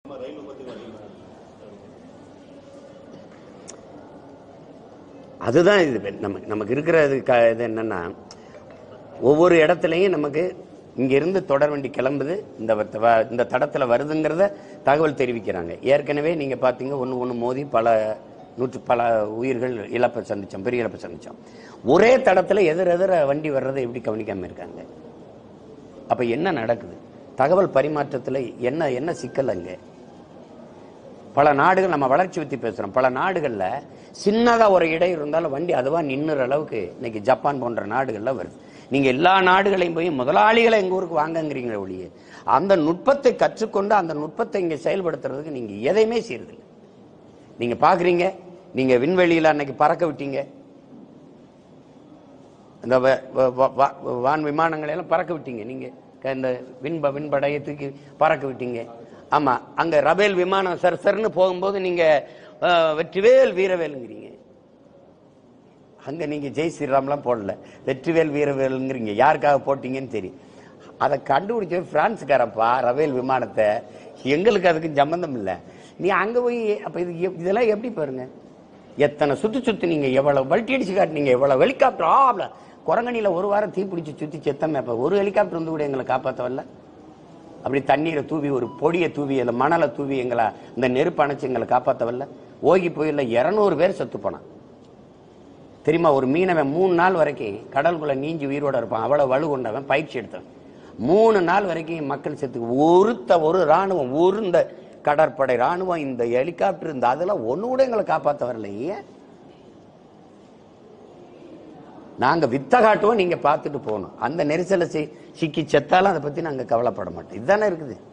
அதுதான் இது நமக்கு நமக்கு இருக்கிற இது க- இது என்னன்னா ஒவ்வொரு இடத்துலையும் நமக்கு இங்க இருந்து தொடர் வண்டி கிளம்புது இந்த வ- வ- இந்த தடத்துல வருதுங்கிறத தகவல் தெரிவிக்கிறாங்க ஏற்கனவே நீங்க பாத்தீங்க ஒண்ணு ஒண்ணு மோதி பல நூற்று பல உயிர்கள் இழப்பை சந்திச்சோம் பெரிய இழப்பை சந்திச்சோம் ஒரே தடத்துல எதிர் எதிர வண்டி வர்றதை எப்படி கவனிக்காம இருக்காங்க அப்ப என்ன நடக்குது தகவல் பரிமாற்றத்துல என்ன என்ன சிக்கல் அங்க பல நாடுகள் நம்ம வளர்ச்சி பத்தி பேசுறோம் பல நாடுகள்ல சின்னதா ஒரு இடம் இருந்தாலும் வண்டி அதுவா நின்னுற அளவுக்கு இன்னைக்கு ஜப்பான் போன்ற நாடுகள்ல வருது நீங்க எல்லா நாடுகளையும் போய் முதலாளிகளை எங்க ஊருக்கு வாங்கங்கிறீங்க ஒழிய அந்த நுட்பத்தை கற்றுக்கொண்டு அந்த நுட்பத்தை இங்க செயல்படுத்துறதுக்கு நீங்க எதையுமே செய்யறதில்லை நீங்க பாக்குறீங்க நீங்க விண்வெளியில அன்னைக்கு பறக்க விட்டீங்க இந்த வ- வ- வ- வா- வான் விமானங்களை எல்லாம் பறக்க விட்டீங்க நீங்க க- இந்த விண்ப விண்படையை தூக்கி பறக்க விட்டீங்க ஆமா அங்க ரபேல் விமானம் சர் சர்னு போகும்போது நீங்க அஹ், வெற்றிவேல் வீரவேலுங்கிறீங்க அங்க நீங்க ஜெய் ஸ்ரீராம்லாம் போடல வெற்றிவேல் வீரவேலுங்கிறீங்க யாருக்காக போட்டீங்கன்னு தெரியும் அதை கண்டுபிடிச்ச பிரான்ஸ்காரப்பா ரபேல் விமானத்தை எங்களுக்கு அதுக்கு சம்பந்தம் இல்லை நீ அங்க போய் அப்ப இது எப்- இதெல்லாம் எப்படி பாருங்க எத்தனை சுத்தி சுத்தி நீங்க எவ்வளவு வல்ட்டி அடிச்சு காட்டுனீங்க எவ்வளவு ஹெலிகாப்டர் ஆப்ல குரங்கணியில ஒரு வாரம் தீ பிடிச்சு சுத்தி செத்தமே அப்ப ஒரு ஹெலிகாப்டர் வந்து கூட எங்களை காப்பாத்த வரல அப்படி தண்ணீரை தூவி ஒரு பொடியை தூவி இல்ல மணலை தூவி எங்களை இந்த நெருப்பு அணைச்சு எங்களை காப்பாத்த வரல ஓகி புயல்ல இருநூறு பேர் செத்து போனான் தெரியுமா ஒரு மீனவன் மூணு நாள் வரைக்கும் கடலுக்குள்ள நீஞ்சி உயிரோட இருப்பான் அவ்வளவு வலு கொண்டவன் பயிற்சி எடுத்தவன் மூணு நாள் வரைக்கும் மக்கள் செத்து ஒருத்த ஒரு ராணுவம் ஒரு இந்த கடற்படை ராணுவம் இந்த ஹெலிகாப்டர் இந்த அதெல்லாம் ஒண்ணு கூட எங்களை காப்பாத்த வரல ஏன் நாங்க வித்த காட்டுவோம் நீங்க பார்த்துட்டு போகணும் அந்த நெரிசலை சி- சிக்கி செத்தாலும் அதை பத்தி நாங்க கவலைப்பட மாட்டோம் இதுதானே இருக்குது